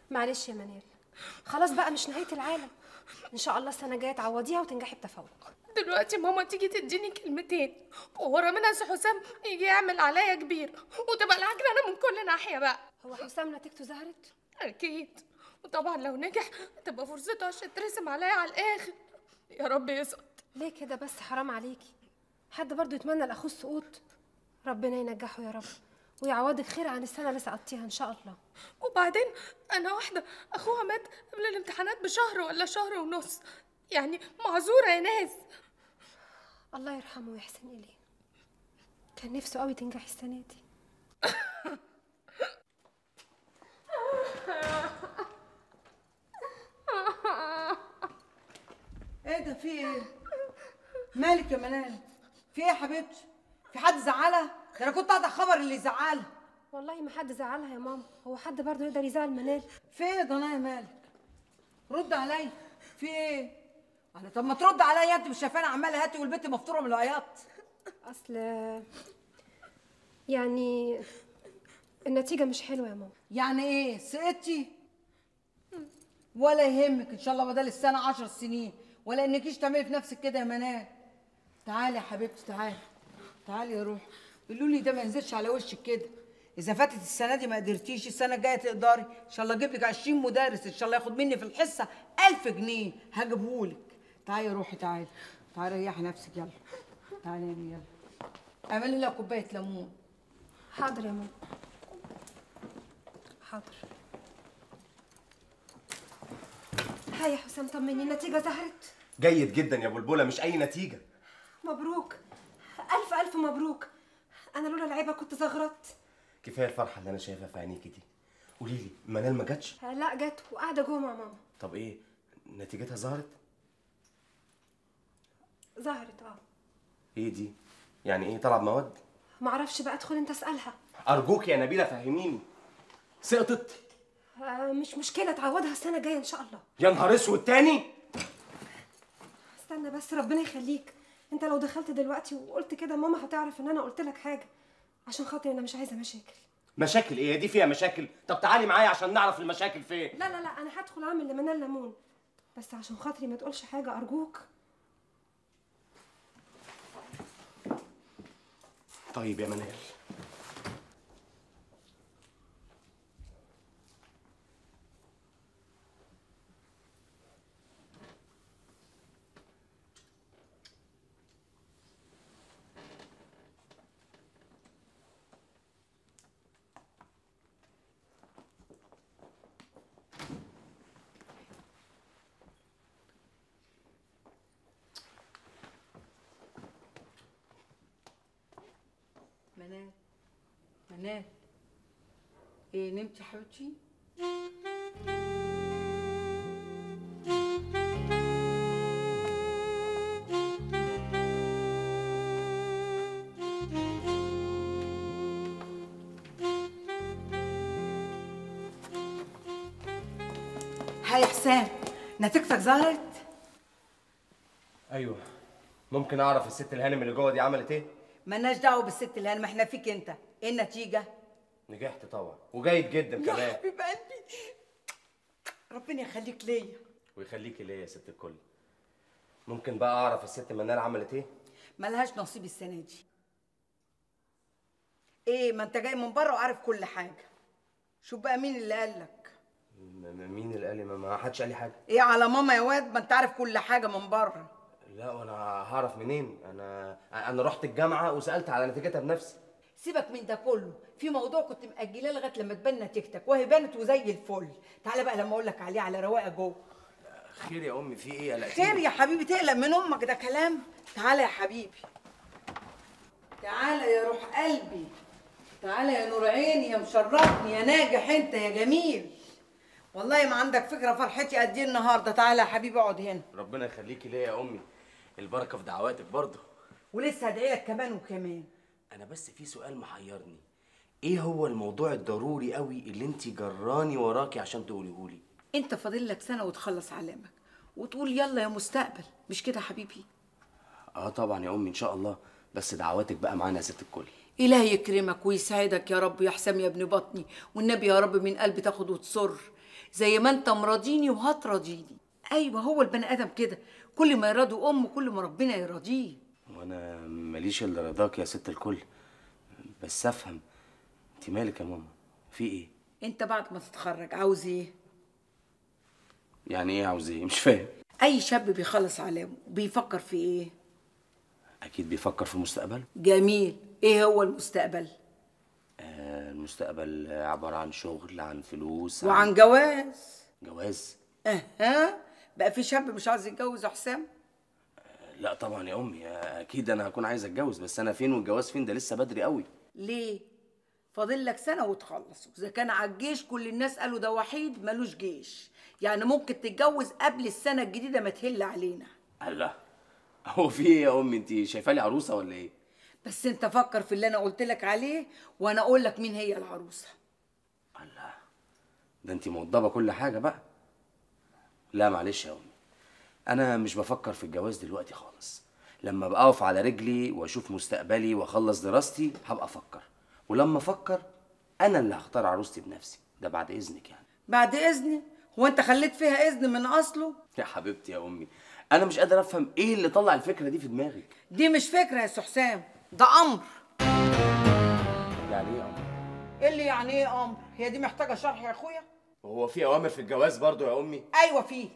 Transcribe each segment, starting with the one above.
معلش يا منال خلاص بقى مش نهايه العالم ان شاء الله السنه الجايه تعوضيها وتنجحي بتفوق دلوقتي ماما تيجي تديني كلمتين وورا منها سي حسام يجي يعمل عليا كبير وتبقى العجله انا من كل ناحيه بقى هو حسام نتيجته ظهرت اكيد وطبعا لو نجح تبقى فرصته عشان ترسم عليا على الاخر يا رب يسقط ليه كده بس حرام عليكي حد برضو يتمنى لاخوه السقوط ربنا ينجحه يا رب ويعوضك خير عن السنه اللي سقطتيها ان شاء الله وبعدين انا واحده اخوها مات قبل الامتحانات بشهر ولا شهر ونص يعني معذوره يا ناس الله يرحمه ويحسن اليه كان نفسه قوي تنجحي السنه دي ايه ده في ايه؟ مالك يا منال؟ في ايه يا حبيبتي؟ في حد زعلها؟ ده انا كنت قاعده خبر اللي زعلها والله ما حد زعلها يا ماما هو حد برضو يقدر يزعل منال في ايه يا ضنايا مالك؟ رد عليا في ايه؟ انا طب ما ترد عليا انت مش شايفاني عماله هاتي والبنت مفطوره من العياط اصل يعني النتيجه مش حلوه يا ماما يعني ايه؟ سقطتي؟ ولا يهمك ان شاء الله بدل السنه عشر سنين ولا انكيش تعملي في نفسك كده يا منال تعالي يا حبيبتي تعالي تعالي يا روح قولوا لي ده ما ينزلش على وشك كده اذا فاتت السنه دي ما قدرتيش السنه الجايه تقدري ان شاء الله اجيب لك 20 مدرس ان شاء الله ياخد مني في الحصه 1000 جنيه هجيبهولك تعالي يا روحي تعالي تعالي ريحي نفسك يلا تعالي يا أمي، يلا اعملي لها كوبايه ليمون حاضر يا ماما حاضر هاي يا حسام طمني النتيجه ظهرت جيد جدا يا بلبله مش اي نتيجه مبروك الف الف مبروك انا لولا العيبه كنت زغرت كفايه الفرحه اللي انا شايفها في عينيكي دي قولي لي منال ما جاتش لا جت وقاعده جوه مع ماما طب ايه نتيجتها ظهرت ظهرت اه ايه دي يعني ايه طلب مواد معرفش بقى ادخل انت اسالها ارجوك يا نبيله فهميني سقطت آه مش مشكله تعوضها السنه الجايه ان شاء الله يا نهار اسود تاني استنى بس ربنا يخليك انت لو دخلت دلوقتي وقلت كده ماما هتعرف ان انا قلت لك حاجه عشان خاطري انا مش عايزه مشاكل مشاكل ايه دي فيها مشاكل طب تعالي معايا عشان نعرف المشاكل فين لا لا لا انا هدخل اعمل لمنال ليمون بس عشان خاطري ما تقولش حاجه ارجوك طيب يا منال منال منال ايه نمتي يا حبيبتي هاي حسام نتيجتك ظهرت ايوه ممكن اعرف الست الهانم اللي جوه دي عملت ايه مالناش دعوه بالست اللي انا ما احنا فيك انت ايه النتيجه نجحت طبعا وجيد جدا يا كمان حبيب قلبي ربنا يخليك ليا ويخليكي ليا يا ست الكل ممكن بقى اعرف الست منال عملت ايه ملهاش نصيب السنه دي ايه ما انت جاي من بره وعارف كل حاجه شوف بقى مين اللي قال لك م- م- مين اللي قال لي ما- ما حدش قال لي حاجه ايه على ماما يا واد ما انت عارف كل حاجه من بره لا وانا هعرف منين انا انا رحت الجامعه وسالت على نتيجتها بنفسي سيبك من ده كله في موضوع كنت مأجلاه لغايه لما تبان نتيجتك وهي بانت وزي الفل تعالى بقى لما اقول لك عليه على رواقه جوه خير يا امي في ايه قلقتيني خير يا حبيبي تقلق من امك ده كلام تعالى يا حبيبي تعالى يا روح قلبي تعالى يا نور عيني يا مشرفني يا ناجح انت يا جميل والله ما عندك فكره فرحتي قد ايه النهارده تعالى يا حبيبي اقعد هنا ربنا يخليكي ليا يا امي البركه في دعواتك برضه ولسه هدعي لك كمان وكمان انا بس في سؤال محيرني ايه هو الموضوع الضروري قوي اللي انت جراني وراكي عشان تقوليهولي انت فاضل لك سنه وتخلص علامك وتقول يلا يا مستقبل مش كده يا حبيبي اه طبعا يا امي ان شاء الله بس دعواتك بقى معانا يا ست الكل إله يكرمك ويسعدك يا رب يا حسام يا ابن بطني والنبي يا رب من قلبي تاخد وتصر زي ما انت مراضيني وهتراضيني ايوه هو البني ادم كده كل ما يراضي امه كل ما ربنا يراضيه وانا ماليش الا رضاك يا ست الكل بس افهم انت مالك يا ماما في ايه انت بعد ما تتخرج عاوز ايه يعني ايه عاوز ايه مش فاهم اي شاب بيخلص علامه بيفكر في ايه اكيد بيفكر في مستقبله جميل ايه هو المستقبل آه المستقبل عباره عن شغل عن فلوس وعن جواز جواز اها بقى في شاب مش عاوز يتجوز يا حسام لا طبعا يا امي اكيد انا هكون عايز اتجوز بس انا فين والجواز فين ده لسه بدري قوي ليه فاضل لك سنه وتخلص واذا كان على الجيش كل الناس قالوا ده وحيد ملوش جيش يعني ممكن تتجوز قبل السنه الجديده ما تهل علينا الله هو في ايه يا امي انت شايفه لي عروسه ولا ايه بس انت فكر في اللي انا قلت لك عليه وانا اقول لك مين هي العروسه الله ده انت موضبه كل حاجه بقى لا معلش يا امي انا مش بفكر في الجواز دلوقتي خالص لما ابقى اقف على رجلي واشوف مستقبلي واخلص دراستي هبقى افكر ولما افكر انا اللي هختار عروستي بنفسي ده بعد اذنك يعني بعد اذني هو انت خليت فيها اذن من اصله يا حبيبتي يا امي انا مش قادر افهم ايه اللي طلع الفكره دي في دماغك دي مش فكره يا سي حسام ده امر يعني ايه امر ايه اللي يعني ايه امر هي دي محتاجه شرح يا اخويا هو في اوامر في الجواز برضو يا امي ايوه فيه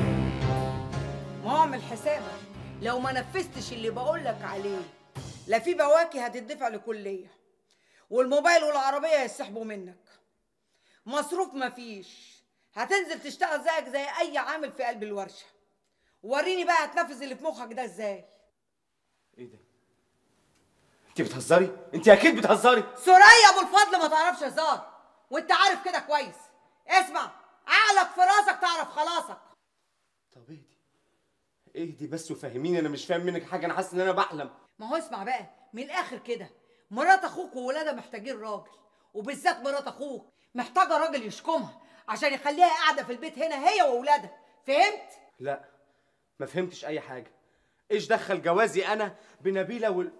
ما هو اعمل حسابك لو ما نفذتش اللي بقول لك عليه لا في بواكي هتدفع لكليه والموبايل والعربيه هيسحبوا منك مصروف مفيش هتنزل تشتغل زيك زي اي عامل في قلب الورشه وريني بقى هتنفذ اللي في مخك ده ازاي ايه ده انت بتهزري انت اكيد بتهزري سوريا ابو الفضل ما تعرفش هزار وانت عارف كده كويس اسمع عقلك في راسك تعرف خلاصك طب ايه دي ايه دي بس وفهميني انا مش فاهم منك حاجه انا حاسس ان انا بحلم ما هو اسمع بقى من الاخر كده مرات اخوك وولادها محتاجين راجل وبالذات مرات اخوك محتاجه راجل يشكمها عشان يخليها قاعده في البيت هنا هي واولادها فهمت لا ما فهمتش اي حاجه ايش دخل جوازي انا بنبيله وال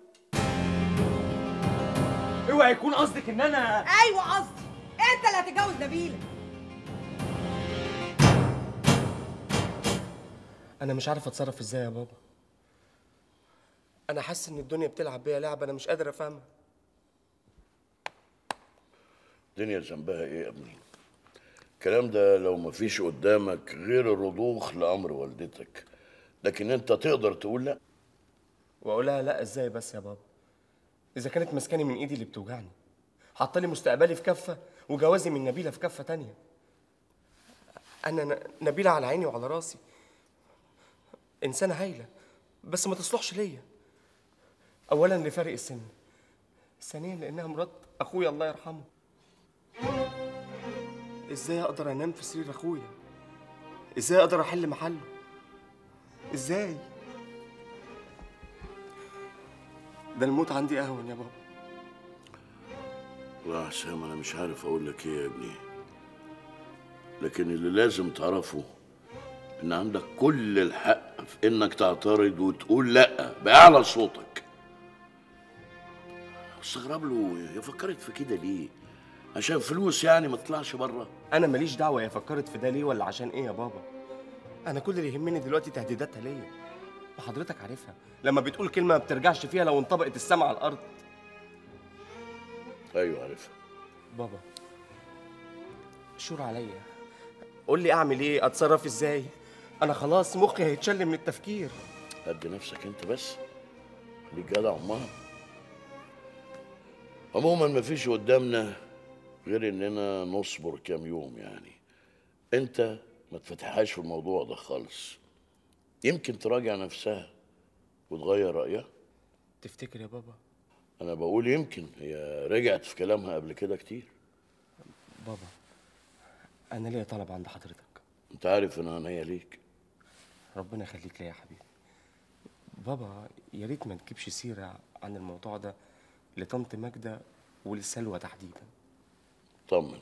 اوعى يكون قصدك ان انا ايوه قصدي انت اللي هتتجوز نبيله انا مش عارف اتصرف ازاي يا بابا انا حاسس ان الدنيا بتلعب بيا لعبه انا مش قادر افهمها الدنيا ذنبها ايه يا ابني الكلام ده لو مفيش قدامك غير الرضوخ لامر والدتك لكن انت تقدر تقول لا واقولها لا ازاي بس يا بابا اذا كانت ماسكاني من ايدي اللي بتوجعني حاطه لي مستقبلي في كفه وجوازي من نبيله في كفه تانية انا ن- نبيله على عيني وعلى راسي انسانه هايله بس ما تصلحش ليا اولا لفرق السن ثانيا لانها مرات اخويا الله يرحمه ازاي اقدر انام في سرير اخويا ازاي اقدر احل محله ازاي ده الموت عندي اهون يا بابا والله يا حسام انا مش عارف اقول لك ايه يا ابني لكن اللي لازم تعرفه ان عندك كل الحق في انك تعترض وتقول لا باعلى صوتك استغرب له هي فكرت في كده ليه عشان فلوس يعني ما تطلعش بره انا ماليش دعوه هي فكرت في ده ليه ولا عشان ايه يا بابا انا كل اللي يهمني دلوقتي تهديداتها ليا وحضرتك عارفها لما بتقول كلمه ما بترجعش فيها لو انطبقت السما على الارض ايوه عارفها بابا شور عليا قول لي اعمل ايه اتصرف ازاي انا خلاص مخي هيتشل من التفكير قد نفسك انت بس خليك جدع امها عموما مفيش قدامنا غير اننا نصبر كام يوم يعني انت ما تفتحهاش في الموضوع ده خالص يمكن تراجع نفسها وتغير رأيها تفتكر يا بابا انا بقول يمكن هي رجعت في كلامها قبل كده كتير بابا انا ليا طلب عند حضرتك انت عارف ان انا ليك ربنا يخليك ليا يا حبيبي بابا يا ريت ما تجيبش سيره عن الموضوع ده لطنط ماجده ولسلوى تحديدا طمن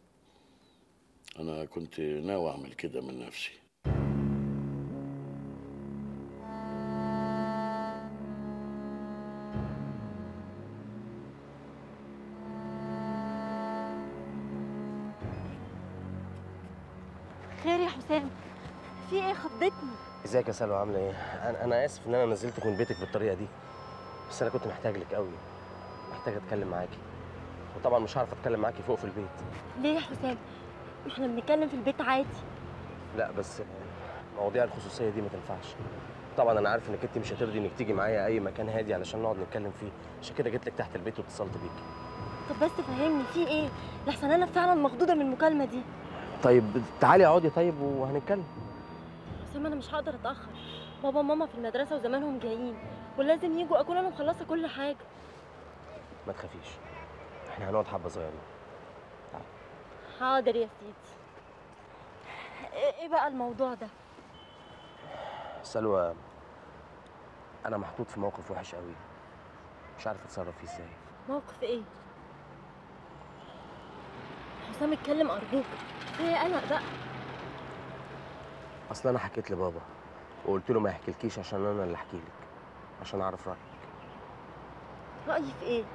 انا كنت ناوي اعمل كده من نفسي خير يا حسام في ايه خضتني ازيك يا سلوى عامله ايه انا انا اسف ان انا نزلتك من بيتك بالطريقه دي بس انا كنت محتاج لك قوي محتاج اتكلم معاكي وطبعا مش هعرف اتكلم معاكي فوق في البيت ليه يا حسام ما احنا بنتكلم في البيت عادي لا بس مواضيع الخصوصيه دي ما تنفعش طبعا انا عارف انك انت مش هترضي انك تيجي معايا اي مكان هادي علشان نقعد نتكلم فيه عشان كده جيت لك تحت البيت واتصلت بيكي طب بس فهمني في ايه لحسن انا فعلا مخضوضه من المكالمه دي طيب تعالي اقعدي طيب وهنتكلم حسام انا مش هقدر اتاخر بابا وماما في المدرسه وزمانهم جايين ولازم يجوا اكون انا مخلصه كل حاجه ما تخافيش احنا هنقعد حبه صغيرين حاضر يا سيدي ايه إيه بقى الموضوع ده سلوى انا محطوط في موقف وحش قوي مش عارف اتصرف فيه ازاي موقف ايه حسام اتكلم ارجوك كفايه قلق بقى اصل انا حكيت لبابا وقلت له ما يحكيلكيش عشان انا اللي احكي لك عشان اعرف رايك رايي في ايه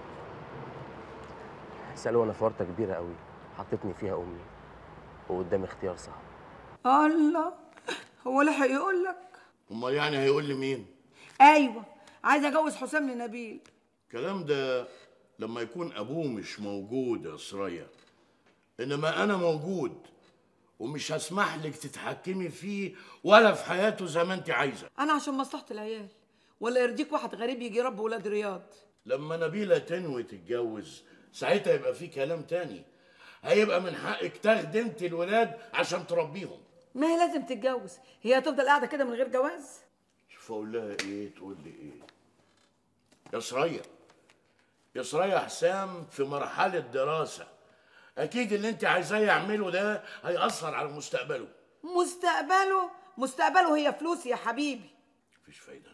سلوى انا في ورطه كبيره قوي حطتني فيها امي وقدامي اختيار صعب الله هو لحق يقول لك امال يعني هيقول لي مين ايوه عايز اجوز حسام لنبيل الكلام ده لما يكون ابوه مش موجود يا سرية انما انا موجود ومش هسمح لك تتحكمي فيه ولا في حياته زي ما انت عايزه انا عشان مصلحه العيال ولا يرضيك واحد غريب يجي يربي ولاد رياض لما نبيلة تنوي تتجوز ساعتها يبقى في كلام تاني هيبقى من حقك تاخدي انت الولاد عشان تربيهم ما هي لازم تتجوز هي هتفضل قاعده كده من غير جواز شوف اقول لها ايه تقول لي ايه يا سرية يا سرية حسام في مرحلة دراسة أكيد اللي أنت عايزاه يعمله ده هيأثر على مستقبله مستقبله مستقبله هي فلوس يا حبيبي مفيش فايدة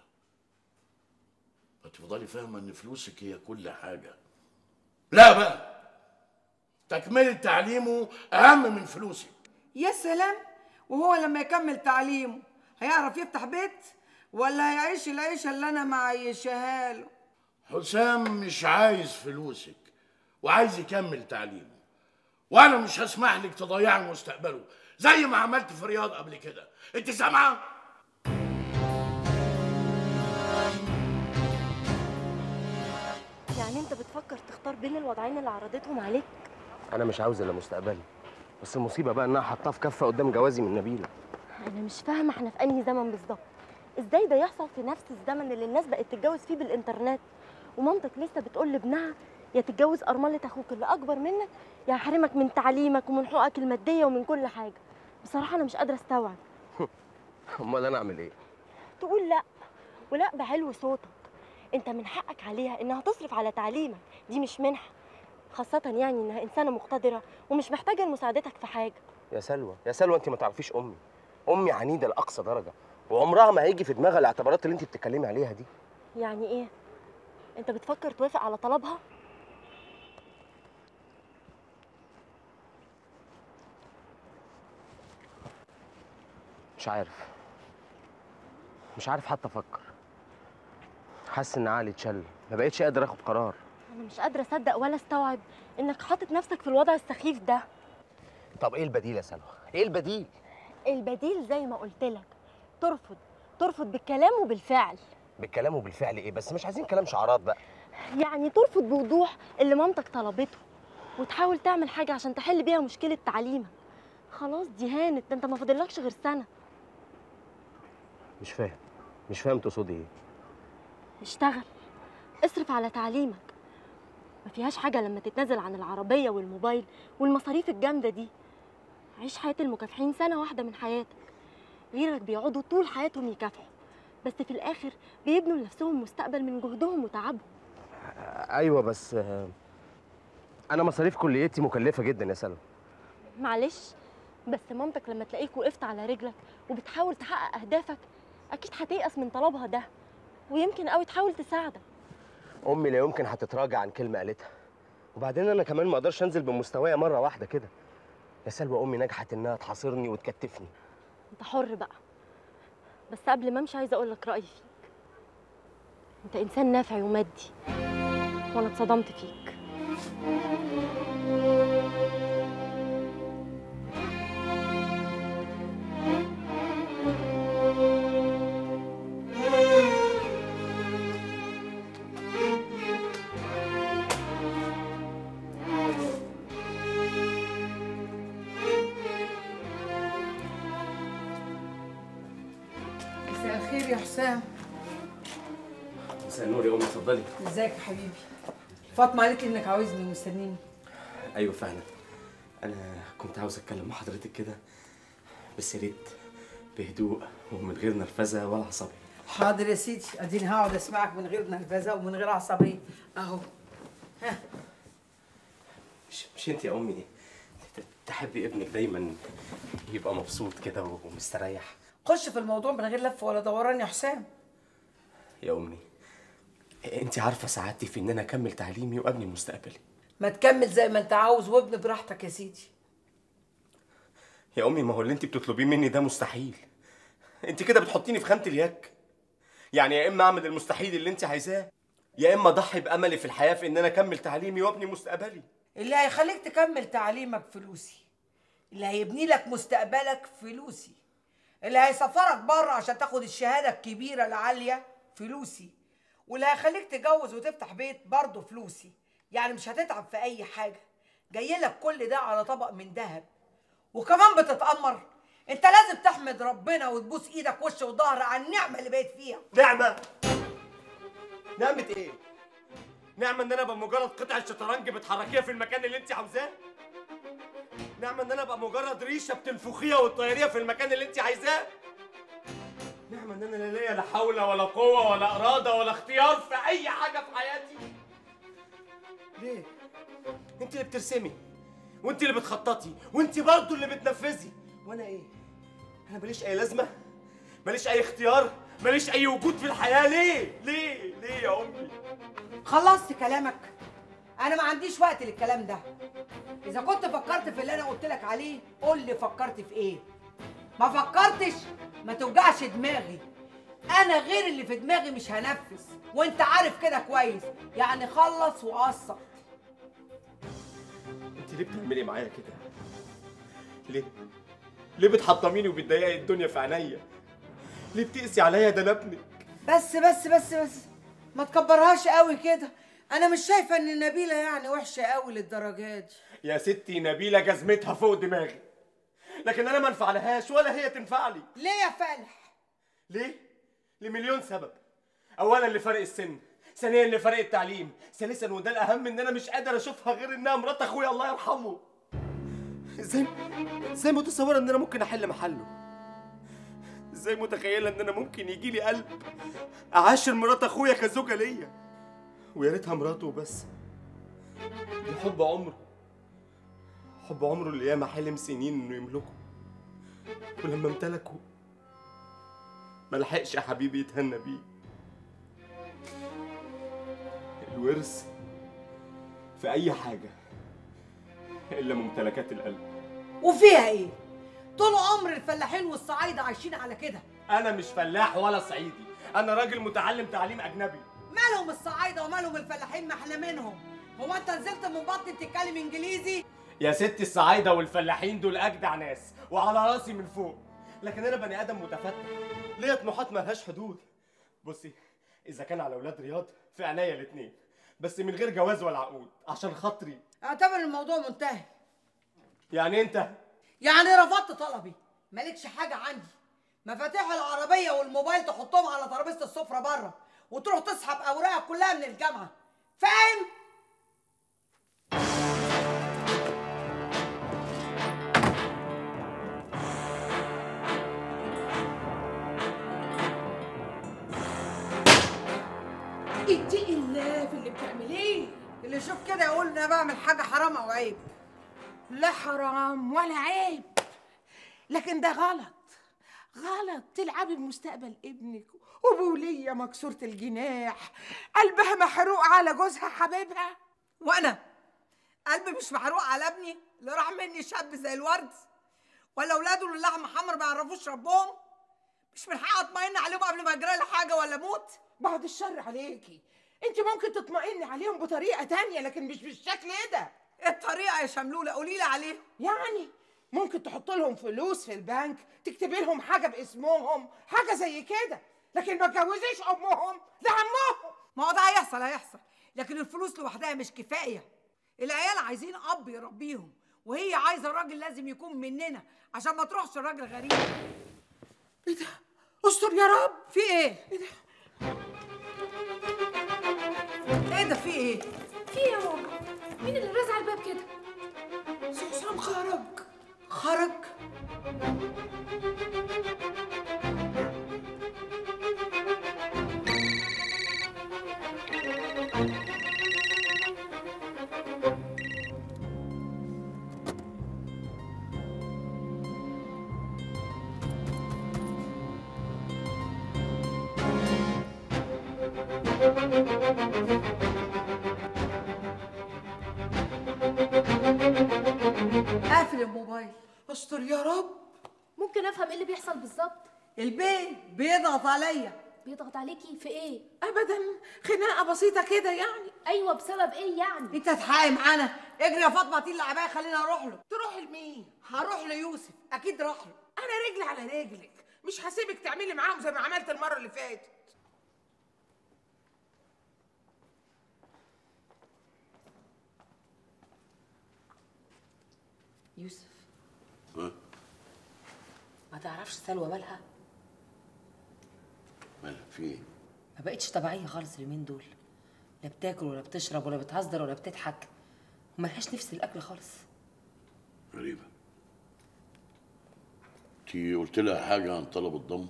هتفضلي فاهمة إن فلوسك هي كل حاجة لا بقى تكملة تعليمه أهم من فلوسك يا سلام وهو لما يكمل تعليمه هيعرف يفتح بيت ولا هيعيش العيشه اللي انا معيشها له حسام مش عايز فلوسك وعايز يكمل تعليمه وانا مش هسمح لك تضيعي مستقبله زي ما عملت في رياض قبل كده انت سامعه يعني انت بتفكر تختار بين الوضعين اللي عرضتهم عليك انا مش عاوز الا مستقبلي بس المصيبه بقى انها حطاه في كفه قدام جوازي من نبيله انا مش فاهمه احنا في انهي زمن بالظبط ازاي ده يحصل في نفس الزمن اللي الناس بقت تتجوز فيه بالانترنت ومامتك لسه بتقول لابنها يا تتجوز ارمله اخوك اللي اكبر منك يا هحرمك من تعليمك ومن حقوقك الماديه ومن كل حاجه بصراحه انا مش قادره استوعب امال انا اعمل ايه تقول لا ولا بعلو صوتك انت من حقك عليها انها تصرف على تعليمك دي مش منحه خاصة يعني انها انسانة مقتدرة ومش محتاجة لمساعدتك في حاجة يا سلوى يا سلوى انت ما تعرفيش امي امي عنيده لاقصى درجه وعمرها ما هيجي في دماغها الاعتبارات اللي انت بتتكلمي عليها دي يعني ايه؟ انت بتفكر توافق على طلبها؟ مش عارف مش عارف حتى افكر حاسس ان عقلي اتشل ما بقتش قادر اخد قرار انا مش قادرة اصدق ولا استوعب انك حاطط نفسك في الوضع السخيف ده طب ايه البديل يا سلوى ايه البديل البديل زي ما قلت لك ترفض ترفض بالكلام وبالفعل بالكلام وبالفعل ايه بس مش عايزين كلام شعارات بقى يعني ترفض بوضوح اللي مامتك طلبته وتحاول تعمل حاجة عشان تحل بيها مشكلة تعليمك خلاص دي هانت ده انت ما فاضلكش غير سنة مش فاهم مش فاهم تقصدي ايه اشتغل اصرف على تعليمك ما فيهاش حاجة لما تتنازل عن العربية والموبايل والمصاريف الجامدة دي عيش حياة المكافحين سنة واحدة من حياتك غيرك بيقعدوا طول حياتهم يكافحوا بس في الآخر بيبنوا لنفسهم مستقبل من جهدهم وتعبهم ايوه بس آه، انا مصاريف كليتي مكلفه جدا يا سلوى معلش بس مامتك لما تلاقيك وقفت على رجلك وبتحاول تحقق أهدافك أكيد هتيأس من طلبها ده ويمكن قوي تحاول تساعدك امي لا يمكن هتتراجع عن كلمه قالتها وبعدين انا كمان ما اقدرش انزل بمستوايا مره واحده كده يا سلوى امي نجحت انها تحاصرني وتكتفني انت حر بقى بس قبل ما امشي عايزه اقول لك رايي فيك انت انسان نافع ومادي وانا اتصدمت فيك خير يا حسام مساء النور يا امي اتفضلي ازيك يا حبيبي فاطمه قالت لي انك عاوزني ومستنيني ايوه فعلا انا كنت عاوز اتكلم مع حضرتك كده بس يا ريت بهدوء ومن غير نرفزه ولا عصبيه حاضر يا سيدي اديني هقعد اسمعك من غير نرفزه ومن غير عصبيه اهو ها مش مش انت يا امي ت- تحبي ابنك دايما يبقى مبسوط كده ومستريح خش في الموضوع من غير لف ولا دوران يا حسام يا امي انت عارفه سعادتي في ان انا اكمل تعليمي وابني مستقبلي ما تكمل زي ما انت عاوز وابن براحتك يا سيدي يا امي ما هو اللي انت بتطلبيه مني ده مستحيل انت كده بتحطيني في خانه اليك يعني يا اما اعمل المستحيل اللي انت عايزاه يا اما اضحي باملي في الحياه في ان انا اكمل تعليمي وابني مستقبلي اللي هيخليك تكمل تعليمك فلوسي اللي هيبني لك مستقبلك فلوسي اللي هيسفرك بره عشان تاخد الشهاده الكبيره العاليه فلوسي واللي هيخليك تتجوز وتفتح بيت برضه فلوسي يعني مش هتتعب في اي حاجه جاي لك كل ده على طبق من ذهب وكمان بتتأمر انت لازم تحمد ربنا وتبوس ايدك وش وظهر على النعمه اللي بقيت فيها نعمه نعمه ايه نعمه ان انا ابقى مجرد قطعه شطرنج بتحركيها في المكان اللي انت عاوزاه نعمه ان انا ابقى مجرد ريشه بتنفخيها وتطيريها في المكان اللي انت عايزاه نعمه ان انا لا ليا لا حول ولا قوه ولا اراده ولا اختيار في اي حاجه في حياتي ليه انت اللي بترسمي وانت اللي بتخططي وانت برضو اللي بتنفذي وانا ايه انا ماليش اي لازمه ماليش اي اختيار ماليش اي وجود في الحياه ليه ليه ليه يا امي خلصت كلامك انا ما عنديش وقت للكلام ده اذا كنت فكرت في اللي انا قلت لك عليه قول لي فكرت في ايه ما فكرتش ما توجعش دماغي انا غير اللي في دماغي مش هنفذ وانت عارف كده كويس يعني خلص وقصر انت ليه بتعملي معايا كده ليه ليه بتحطميني وبتضايقي الدنيا في عينيا ليه بتقسي عليا ده انا ابنك بس بس بس بس ما تكبرهاش قوي كده انا مش شايفه ان نبيله يعني وحشه قوي للدرجه دي يا ستي نبيله جزمتها فوق دماغي لكن انا ما انفعلهاش ولا هي تنفع لي ليه يا فالح ليه لمليون سبب اولا لفرق السن ثانيا لفرق التعليم ثالثا وده الاهم ان انا مش قادر اشوفها غير انها مرات اخويا الله يرحمه ازاي ازاي متصوره ان انا ممكن احل محله ازاي متخيله ان انا ممكن يجي لي قلب اعاشر مرات اخويا كزوجه ليا ويا ريتها مراته وبس دي حب عمره حب عمره اللي ياما حلم سنين انه يملكه ولما امتلكه ما لحقش يا حبيبي يتهنى بيه الورث في اي حاجه الا ممتلكات القلب وفيها ايه طول عمر الفلاحين والصعايده عايشين على كده انا مش فلاح ولا صعيدي انا راجل متعلم تعليم اجنبي مالهم الصعايده ومالهم الفلاحين ما احنا منهم هو انت نزلت من بطن بتتكلم انجليزي يا ست الصعايده والفلاحين دول اجدع ناس وعلى راسي من فوق لكن انا بني ادم متفتح ليا طموحات ملهاش حدود بصي اذا كان على اولاد رياض في عينيا الاتنين بس من غير جواز ولا عقود عشان خاطري اعتبر الموضوع منتهي يعني انت يعني رفضت طلبي مالكش حاجه عندي مفاتيح العربيه والموبايل تحطهم على ترابيزه السفره بره وتروح تسحب اوراقك كلها من الجامعه فاهم اتقي الله في اللي بتعمليه اللي يشوف كده يقول انا بعمل حاجه حرام او عيب لا حرام ولا عيب لكن ده غلط غلط تلعبي بمستقبل ابنك وبولية مكسورة الجناح قلبها محروق على جوزها حبيبها وانا قلبي مش محروق على ابني اللي راح مني شاب زي الورد ولا اولاده اللي لحم حمر ما يعرفوش ربهم مش من حقي اطمئن عليهم قبل ما يجرى لي حاجه ولا اموت بعد الشر عليكي انت ممكن تطمئني عليهم بطريقة تانية لكن مش بالشكل ده ايه الطريقه يا شملوله قولي لي عليها يعني ممكن تحط لهم فلوس في البنك تكتبي لهم حاجة باسمهم حاجة زي كده لكن ما تجوزيش امهم ده عمهم ما هو ده هيحصل هيحصل لكن الفلوس لوحدها مش كفايه العيال عايزين اب يربيهم وهي عايزه راجل لازم يكون مننا عشان ما تروحش راجل غريب ايه ده استر يا رب في ايه ايه ده في ايه في ايه يا ماما مين اللي رازع الباب كده سي حسام خرج خرج قافل الموبايل استر يا رب ممكن افهم ايه اللي بيحصل بالظبط البيه بيضغط عليا بيضغط عليكي في ايه ابدا خناقه بسيطه كده يعني ايوه بسبب ايه يعني انت هتحقق معانا اجري يا فاطمه هاتي العبايه خلينا اروح له تروح لمين هروح ليوسف اكيد راح له انا رجلي على رجلك مش هسيبك تعملي معاهم زي ما عملت المره اللي فاتت يوسف ها؟ ما تعرفش سلوى مالها مالك في ايه؟ ما بقتش طبيعيه خالص اليومين دول لا بتاكل ولا بتشرب ولا بتهزر ولا بتضحك وملهاش نفس الاكل خالص غريبة انتي قلت لها حاجة عن طلب الضم؟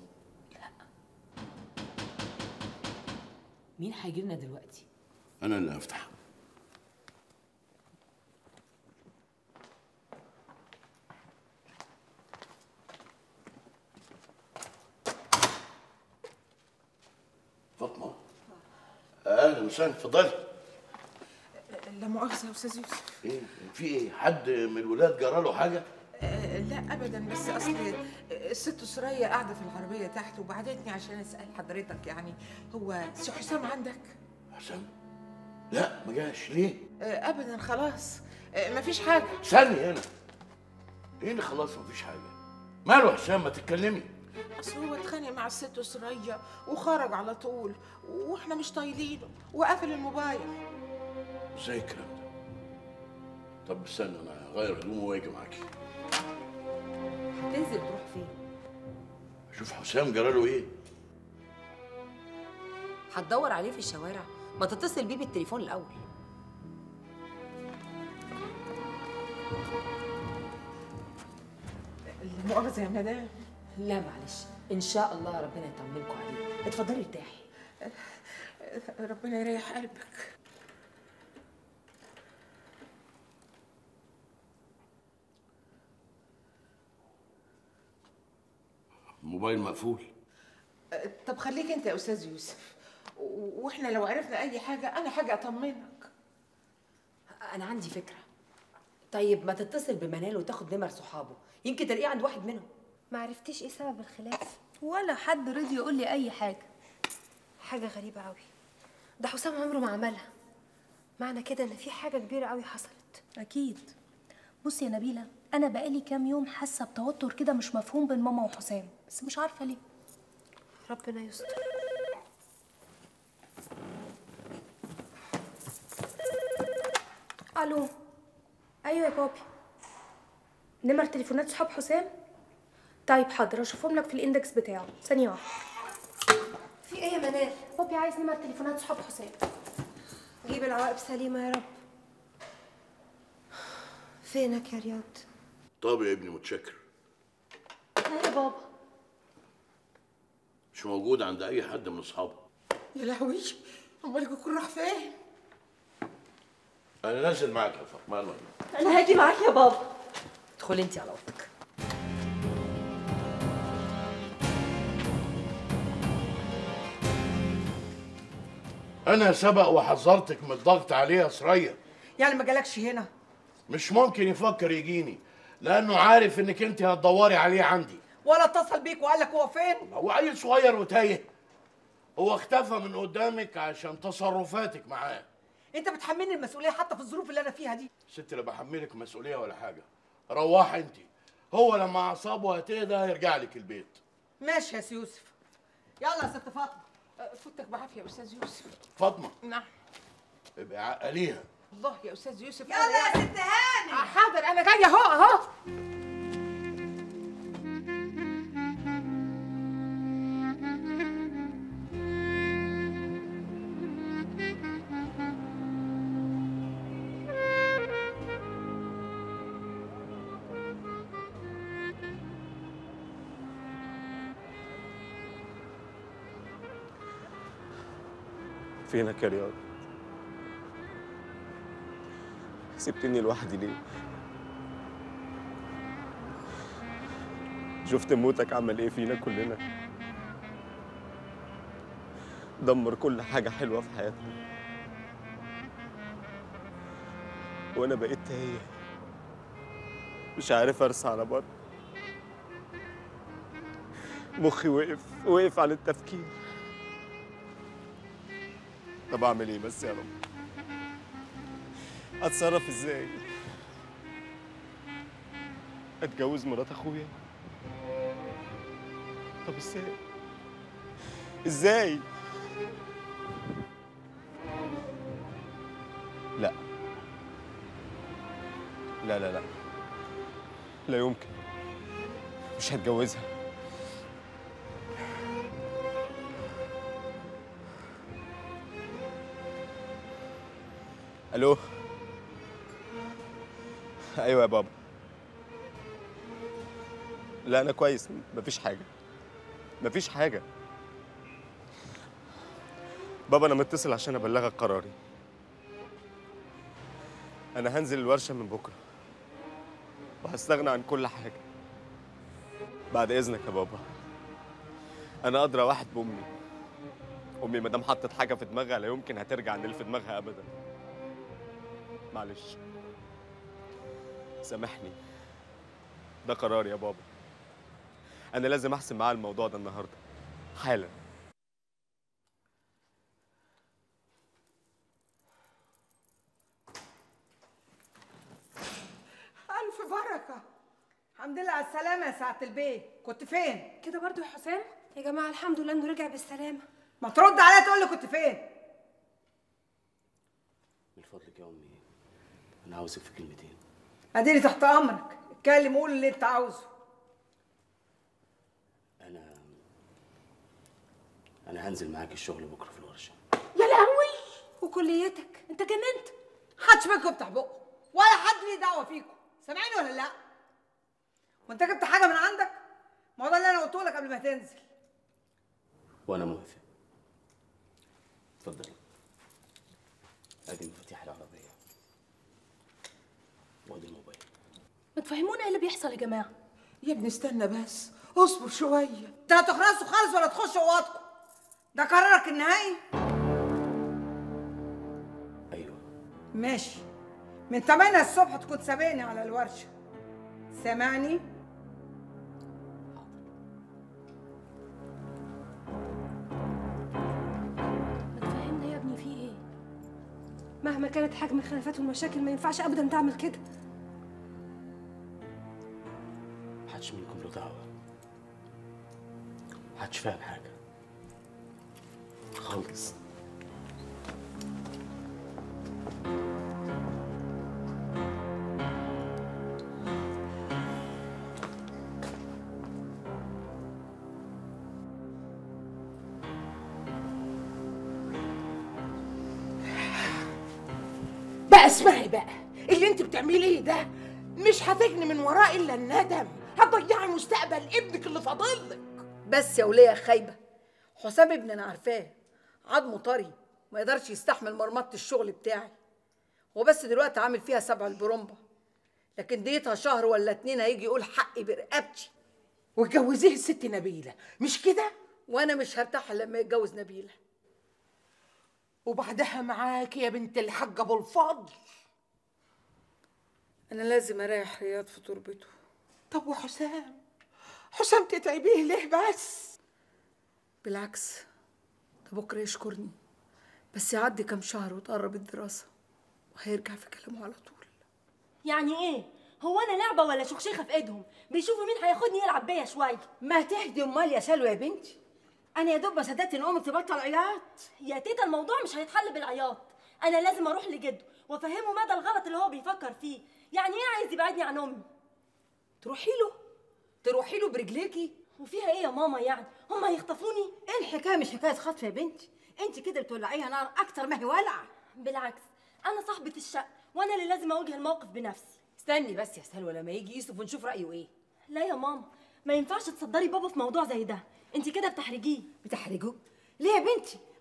مين هيجي لنا دلوقتي أنا اللي هفتح فاطمة أهلا وسهلا اتفضلي لا مؤاخذه يا استاذ يوسف ايه في ايه حد من الولاد جرى له حاجه آه، لا ابدا بس اصل آه، الست سرية قاعده في العربيه تحت وبعتتني عشان اسال حضرتك يعني هو سي حسام عندك حسام لا ما جاش ليه آه، ابدا خلاص آه، مفيش حاجه استني هنا ايه اللي خلاص مفيش حاجه ماله حسام ما تتكلمي اصل هو اتخانق مع الست سرية وخرج على طول واحنا مش طايلينه وقفل الموبايل ازاي الكلام ده طب استنى انا هغير هدومي واجي معاكي هتنزل تروح فين اشوف حسام جرى له ايه هتدور عليه في الشوارع ما تتصل بيه بالتليفون الاول لا مؤاخذه يا مدام لا معلش ان شاء الله ربنا يطمنكم عليه اتفضلي ارتاحي ربنا يريح قلبك الموبايل مقفول آه، طب خليك انت يا استاذ يوسف و- واحنا لو عرفنا اي حاجه انا حاجه اطمنك انا عندي فكره طيب ما تتصل بمنال وتاخد نمر صحابه يمكن تلاقيه عند واحد منهم ما عرفتيش ايه سبب الخلاف ولا حد رضي يقول لي اي حاجه حاجه غريبه قوي ده حسام عمره ما عملها معنى كده ان في حاجه كبيره قوي حصلت اكيد بصي يا نبيله انا بقالي كام يوم حاسه بتوتر كده مش مفهوم بين ماما وحسام بس مش عارفه ليه ربنا يستر الو ايوه يا بابي نمر تليفونات صحاب حسام طيب حاضر اشوفهم لك في الاندكس بتاعه ثانيه واحده في ايه يا منال بابي عايز نمر تليفونات صحاب حسام جيب العواقب سليمه يا رب فينك يا رياض طب يا ابني متشكر يا بابا مش موجود عند اي حد من اصحابه يا لهوي امال يكون راح فين انا نازل معاك يا فاطمه يلا انا هاجي معاك يا بابا ادخلي انت على اوضتك انا سبق وحذرتك من الضغط عليه يا سرية يعني ما جالكش هنا مش ممكن يفكر يجيني لانه عارف انك انت هتدوري عليه عندي ولا اتصل بيك وقال لك هو فين هو عيل صغير وتايه هو اختفى من قدامك عشان تصرفاتك معاه انت بتحملني المسؤوليه حتى في الظروف اللي انا فيها دي ست لا بحملك مسؤوليه ولا حاجه روح انت هو لما اعصابه هتهدى هيرجع لك البيت ماشي يا سي يوسف يلا يا ست فاطمه آه، فوتك بعافيه يا استاذ يوسف فاطمه نعم ابقى عقليها الله يا استاذ يوسف يلا يا ست هاني آه، حاضر انا جايه اهو اهو فينك يا رياض سبتني لوحدي ليه شفت موتك عمل ايه فينا كلنا دمر كل حاجة حلوة في حياتنا وانا بقيت تايه مش عارف ارسى على بر مخي وقف وقف عن التفكير طب اعمل ايه بس يا رب اتصرف ازاي اتجوز مرات اخويا طب ازاي ازاي لا لا لا لا لا يمكن مش هتجوزها الو ايوه يا بابا لا انا كويس مفيش حاجه مفيش حاجه بابا انا متصل عشان ابلغك قراري انا هنزل الورشه من بكره وهستغنى عن كل حاجه بعد اذنك يا بابا انا ادرى واحد بامي امي ما دام حطت حاجه في دماغها لا يمكن هترجع عن اللي في دماغها ابدا معلش سامحني ده قراري يا بابا انا لازم احسم معاه الموضوع ده النهارده حالا الف بركه الحمد لله على السلامة يا سعادة البيه كنت فين؟ كده برضو يا حسام يا جماعه الحمد لله انه رجع بالسلامه ما ترد عليا تقول لي كنت فين؟ من فضلك يا امي انا عاوزك في كلمتين اديني تحت امرك اتكلم قول اللي انت عاوزه انا انا هنزل معاك الشغل بكره في الورشه يا لهوي وكليتك انت جننت محدش منكم يفتح بقه ولا حد ليه دعوه فيكم سامعيني ولا لا؟ وانت جبت حاجه من عندك؟ ما هو ده اللي انا قلته لك قبل ما تنزل وانا موافق اتفضلي ادي مفاتيح العربيه وادي الموبايل ما تفهمونا ايه اللي بيحصل يا جماعه يا ابني استنى بس اصبر شويه انت هتخلصوا خالص ولا تخشوا اوضتكم ده قرارك النهائي ايوه ماشي من 8 الصبح تكون سابقني على الورشه سامعني ما تفهمنا يا ابني في ايه مهما كانت حجم الخلافات والمشاكل ما ينفعش ابدا تعمل كده محدش منكم له دعوه محدش فاهم حاجه خالص بقى اسمعي بقى اللي انت بتعمليه ده مش هتجني من وراه الا الندم هتضيعي مستقبل ابنك اللي فاضل لك بس يا وليه خايبه حسام ابن انا عارفاه عظمه طري ما يقدرش يستحمل مرمطه الشغل بتاعي هو بس دلوقتي عامل فيها سبع البرومبا لكن ديتها شهر ولا اتنين هيجي يقول حقي برقبتي واتجوزيه الست نبيله مش كده وانا مش هرتاح إلا لما يتجوز نبيله وبعدها معاك يا بنت الحاج ابو الفضل انا لازم اريح رياض في تربته طب وحسام حسام تتعبيه ليه بس بالعكس ده بكره يشكرني بس يعدي كام شهر وتقرب الدراسه وهيرجع في كلامه على طول يعني ايه هو انا لعبه ولا شخشيخه في ايدهم بيشوفوا مين هياخدني يلعب بيا شويه ما تهدي امال يا سلوى يا بنتي انا يا دوب ما صدقت ان امك تبطل عياط يا تيتا الموضوع مش هيتحل بالعياط انا لازم اروح لجده وافهمه مدى الغلط اللي هو بيفكر فيه يعني ايه عايز يبعدني عن امي تروحي له تروحي له برجليكي وفيها ايه يا ماما يعني هم هيخطفوني ايه الحكايه مش حكايه خطف يا بنتي انت كده بتولعيها نار اكتر ما هي ولعه بالعكس انا صاحبه الشقه وانا اللي لازم اواجه الموقف بنفسي استني بس يا سلوى لما يجي يوسف ونشوف رايه ايه لا يا ماما ما ينفعش تصدري بابا في موضوع زي ده انت كده بتحرجيه بتحرجه ليه يا بنتي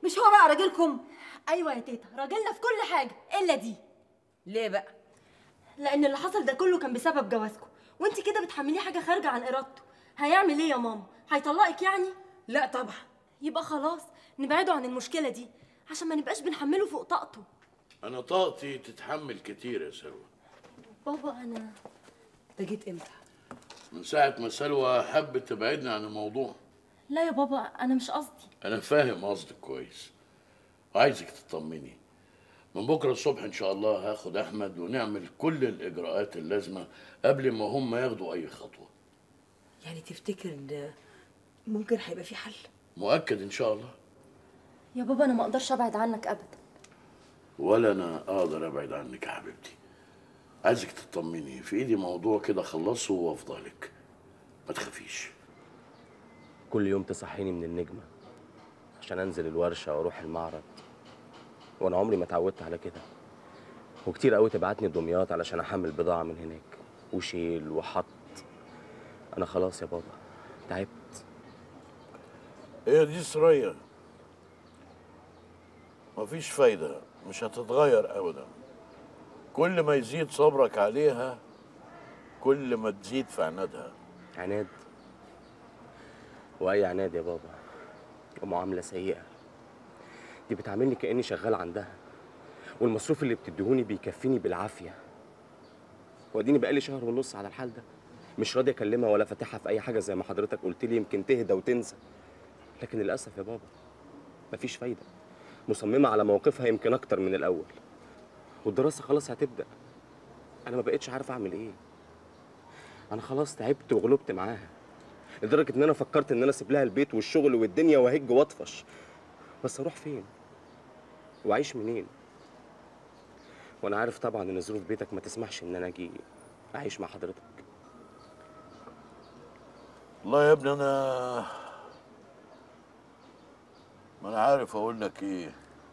مش هو بقى راجلكم ايوه يا تيتا راجلنا في كل حاجه الا دي ليه بقى لان اللي حصل ده كله كان بسبب جوازكم وانت كده بتحمليه حاجه خارجه عن ارادته هيعمل ايه يا ماما هيطلقك يعني لا طبعا يبقى خلاص نبعده عن المشكله دي عشان ما نبقاش بنحمله فوق طاقته انا طاقتي تتحمل كتير يا سلوى بابا انا انت جيت امتى من ساعة ما سلوى حبت تبعدني عن الموضوع لا يا بابا انا مش قصدي أنا فاهم قصدك كويس وعايزك تطمني من بكرة الصبح إن شاء الله هاخد أحمد ونعمل كل الإجراءات اللازمة قبل ما هم ياخدوا أي خطوة يعني تفتكر ان ممكن هيبقى في حل مؤكد إن شاء الله يا بابا انا ما اقدرش ابعد عنك ابدا ولا أنا أقدر أبعد عنك يا حبيبتي عايزك تطمني في إيدي موضوع كده أخلصه وأفضى لك ما تخافيش كل يوم تصحيني من النجمة عشان انزل الورشة واروح المعرض وانا عمري ما اتعودت على كده وكتير قوي تبعتني دمياط علشان احمل بضاعة من هناك وشيل وحط انا خلاص يا بابا تعبت هي دي سرية مفيش فايدة مش هتتغير أبدا كل ما يزيد صبرك عليها كل ما تزيد في عنادها عناد واي عناد يا بابا ومعاملة سيئة دي بتعاملني كأني شغال عندها والمصروف اللي بتديهوني بيكفيني بالعافية واديني بقالي شهر ونص على الحال ده مش راضي اكلمها ولا فاتحها في اي حاجة زي ما حضرتك قلت لي يمكن تهدى وتنسى لكن للأسف يا بابا مفيش فايدة مصممة على موقفها يمكن أكتر من الأول والدراسة خلاص هتبدأ أنا ما بقتش عارف أعمل إيه أنا خلاص تعبت وغلبت معاها لدرجة إن أنا فكرت إن أنا أسيب لها البيت والشغل والدنيا وأهج وأطفش بس أروح فين؟ وأعيش منين؟ وأنا عارف طبعا إن ظروف بيتك ما تسمحش إن أنا أجي أعيش مع حضرتك والله يا ابني أنا ما أنا عارف أقول لك إيه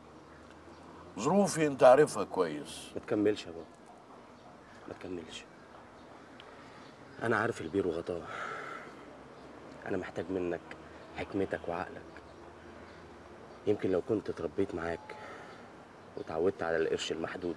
ظروفي أنت عارفها كويس ما تكملش يا بابا ما تكملش انا عارف البير وغطاه انا محتاج منك حكمتك وعقلك يمكن لو كنت اتربيت معاك وتعودت على القرش المحدود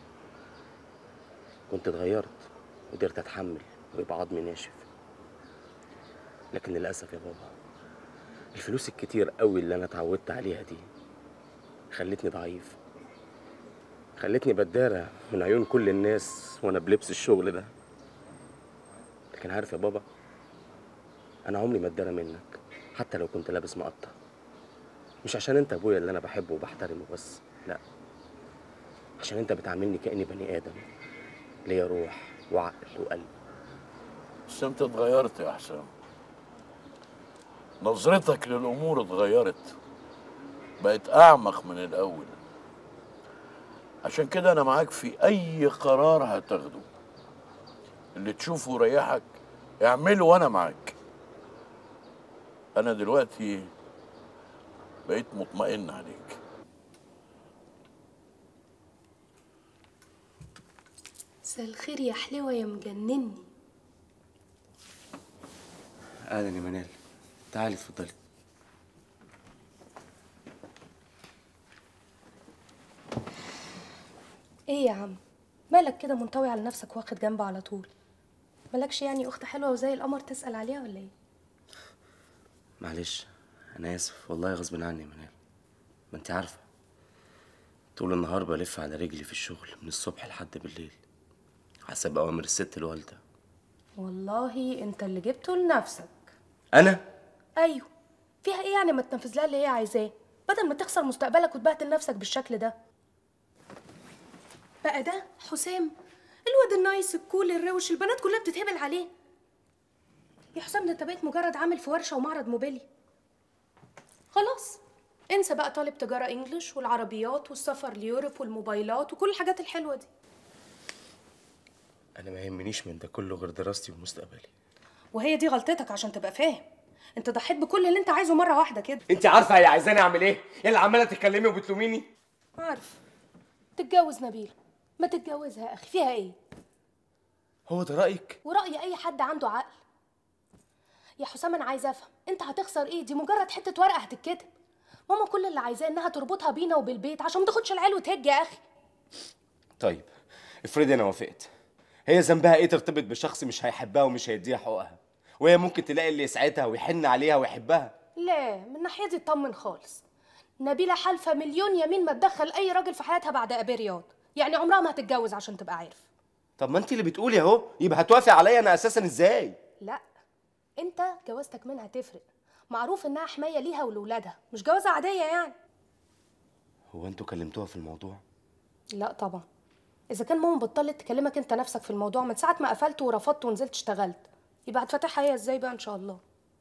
كنت اتغيرت وقدرت اتحمل ويبقى عظمي ناشف لكن للاسف يا بابا الفلوس الكتير قوي اللي انا اتعودت عليها دي خلتني ضعيف خلتني بدارة من عيون كل الناس وانا بلبس الشغل ده لكن عارف يا بابا انا عمري ما اتدارى منك حتى لو كنت لابس مقطع مش عشان انت ابويا اللي انا بحبه وبحترمه بس لا عشان انت بتعاملني كاني بني ادم ليا روح وعقل وقلب بس أنت اتغيرت يا حسام نظرتك للأمور اتغيرت بقت أعمق من الأول عشان كده أنا معاك في أي قرار هتاخده اللي تشوفه يريحك اعمله وأنا معاك أنا دلوقتي بقيت مطمئن عليك مساء الخير يا حلوة يا مجنني اهلا يا منال تعالي اتفضلي ايه يا عم مالك كده منطوي على نفسك واخد جنب على طول مالكش يعني اخت حلوه وزي القمر تسال عليها ولا ايه معلش انا اسف والله غصب عني يا منال ما انت عارفه طول النهار بلف على رجلي في الشغل من الصبح لحد بالليل حسب اوامر الست الوالده والله انت اللي جبته لنفسك انا ايوه فيها ايه يعني ما تنفذ لها اللي هي عايزاه بدل ما تخسر مستقبلك وتبهدل نفسك بالشكل ده بقى ده حسام الواد النايس الكول الروش البنات كلها بتتهبل عليه يا حسام ده انت بقيت مجرد عامل في ورشه ومعرض موبيلي خلاص انسى بقى طالب تجاره انجلش والعربيات والسفر ليوروب والموبايلات وكل الحاجات الحلوه دي انا ما يهمنيش من ده كله غير دراستي ومستقبلي وهي دي غلطتك عشان تبقى فاهم انت ضحيت بكل اللي انت عايزه مره واحده كده انت عارفه هي عايزاني اعمل ايه؟ هي اللي عماله تتكلمي وبتلوميني عارف تتجوز نبيل ما تتجوزها يا اخي فيها ايه هو ده رايك؟ ورأي أي حد عنده عقل يا حسام أنا عايزة أفهم أنت هتخسر إيه دي مجرد حتة ورقة هتتكتب ماما كل اللي عايزاه انها تربطها بينا وبالبيت عشان ما تاخدش العيال وتهج يا اخي طيب افرضي انا وافقت هي ذنبها ايه ترتبط بشخص مش هيحبها ومش هيديها حقوقها وهي ممكن تلاقي اللي يسعدها ويحن عليها ويحبها لا من ناحيتي اطمن خالص نبيله حالفه مليون يمين ما تدخل اي راجل في حياتها بعد ابي رياض يعني عمرها ما هتتجوز عشان تبقى عارف طب ما انت اللي بتقولي اهو يبقى هتوافق عليا انا اساسا ازاي لا انت جوازتك منها تفرق معروف انها حمايه ليها ولولادها مش جوازه عاديه يعني هو انتوا كلمتوها في الموضوع لا طبعا اذا كان ماما بطلت تكلمك انت نفسك في الموضوع من ساعه ما قفلت ورفضت ونزلت اشتغلت يبقى هتفتحها هي ازاي بقى ان شاء الله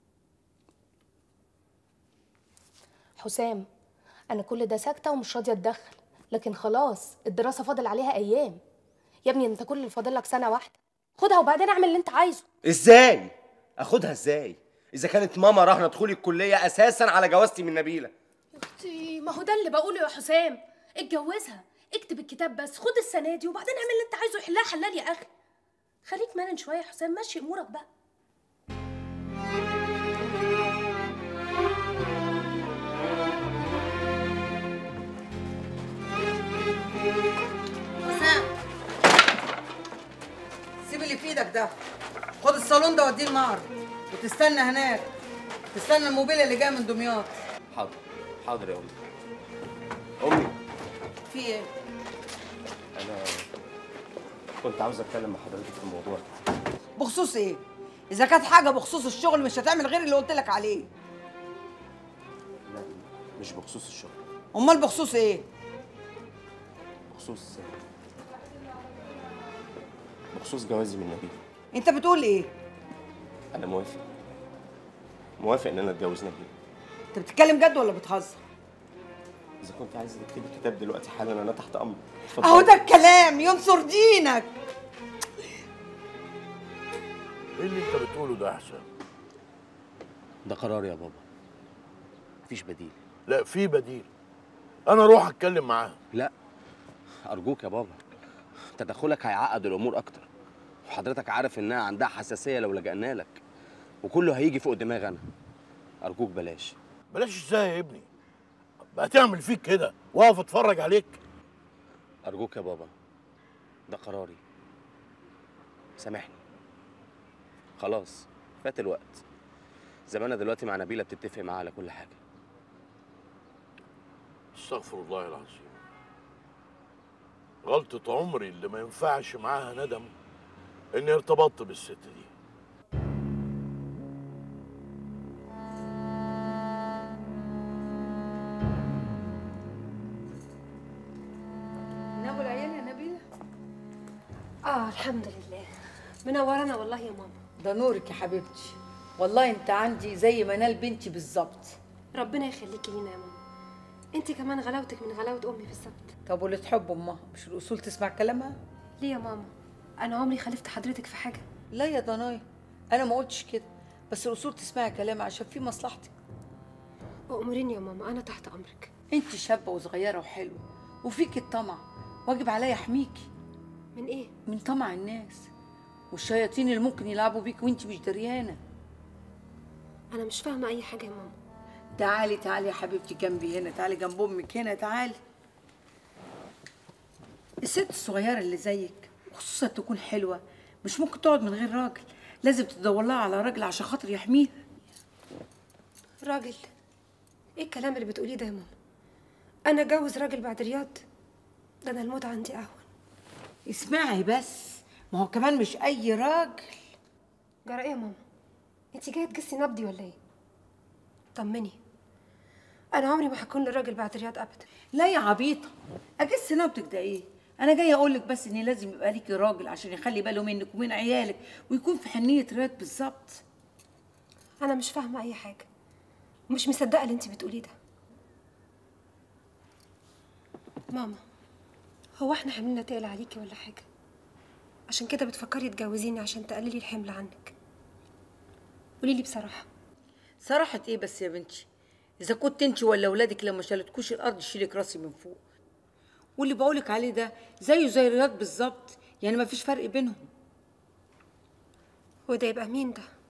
حسام انا كل ده ساكته ومش راضيه اتدخل لكن خلاص الدراسه فاضل عليها ايام يا ابني انت كل اللي فاضل لك سنه واحده خدها وبعدين اعمل اللي انت عايزه ازاي اخدها ازاي اذا كانت ماما راهنه دخولي الكليه اساسا على جوازتي من نبيله اختي ما هو ده اللي بقوله يا حسام اتجوزها اكتب الكتاب بس خد السنه دي وبعدين اعمل اللي انت عايزه يحلها حلال يا اخي خليك مرن شويه يا حسام مشي امورك بقى حسام سيب اللي في ايدك ده خد الصالون ده وديه المعرض وتستنى هناك تستنى الموبيل اللي جاي من دمياط حاضر حاضر يا امي امي في ايه انا كنت عاوز اتكلم مع حضرتك في الموضوع بخصوص ايه اذا كانت حاجه بخصوص الشغل مش هتعمل غير اللي قلت لك عليه لا مش بخصوص الشغل امال بخصوص ايه بخصوص بخصوص جوازي من نبيل انت بتقول ايه انا موافق موافق ان انا اتجوز نبيل انت بتتكلم جد ولا بتهزر اذا كنت عايز تكتبي الكتاب دلوقتي حالا انا تحت امرك اهو ده الكلام ينصر دينك ايه اللي انت بتقوله ده يا حسام ده قرار يا بابا مفيش بديل لا في بديل انا اروح اتكلم معاها لا ارجوك يا بابا تدخلك هيعقد الامور اكتر وحضرتك عارف انها عندها حساسيه لو لجأنا لك وكله هيجي فوق دماغ انا ارجوك بلاش بلاش ازاي يا ابني بقى تعمل فيك كده واقف اتفرج عليك ارجوك يا بابا ده قراري سامحني خلاص فات الوقت زماننا دلوقتي مع نبيله بتتفق معاها على كل حاجه استغفر الله العظيم غلطة عمري اللي ما ينفعش معاها ندم اني ارتبطت بالست دي نابوا العيال يا نبيله اه الحمد لله منورانا والله يا ماما ده نورك يا حبيبتي والله انت عندي زي منال بنتي بالظبط ربنا يخليكي لينا يا ماما انت كمان غلاوتك من غلاوه امي بالظبط طب واللي تحب امها مش الاصول تسمع كلامها ليه يا ماما انا عمري خالفت حضرتك في حاجه لا يا ضنايا انا ما قلتش كده بس الاصول تسمعي كلامها عشان في مصلحتك واموريني يا ماما انا تحت امرك انت شابه وصغيره وحلوه وفيك الطمع واجب عليا احميكي من ايه من طمع الناس والشياطين اللي ممكن يلعبوا بيك وانت مش دريانه انا مش فاهمه اي حاجه يا ماما تعالي تعالي يا حبيبتي جنبي هنا تعالي جنب امك هنا تعالي الست الصغيره اللي زيك وخصوصا تكون حلوه مش ممكن تقعد من غير راجل لازم تدور لها على راجل عشان خاطر يحميها راجل ايه الكلام اللي بتقوليه ده يا ماما انا اتجوز راجل بعد رياض ده انا الموت عندي اهون اسمعي بس ما هو كمان مش اي راجل جرى ايه يا ماما انت جايه تجسي نبضي ولا ايه طمني انا عمري ما هكون لراجل بعد رياض ابدا لا يا عبيطه اجس نبضك ده ايه انا جايه اقول لك بس ان لازم يبقى ليكي راجل عشان يخلي باله منك ومن عيالك ويكون في حنيه رياض بالظبط انا مش فاهمه اي حاجه ومش مصدقه اللي انت بتقوليه ده ماما هو احنا حملنا تقل عليكي ولا حاجه عشان كده بتفكري تجوزيني عشان تقللي الحمل عنك قولي لي بصراحه صراحة ايه بس يا بنتي اذا كنت انت ولا ولادك لما شالتكوش الارض يشيلك راسي من فوق واللي بقولك عليه ده زيه زي رياض بالظبط يعني ما فيش فرق بينهم وده يبقى مين ده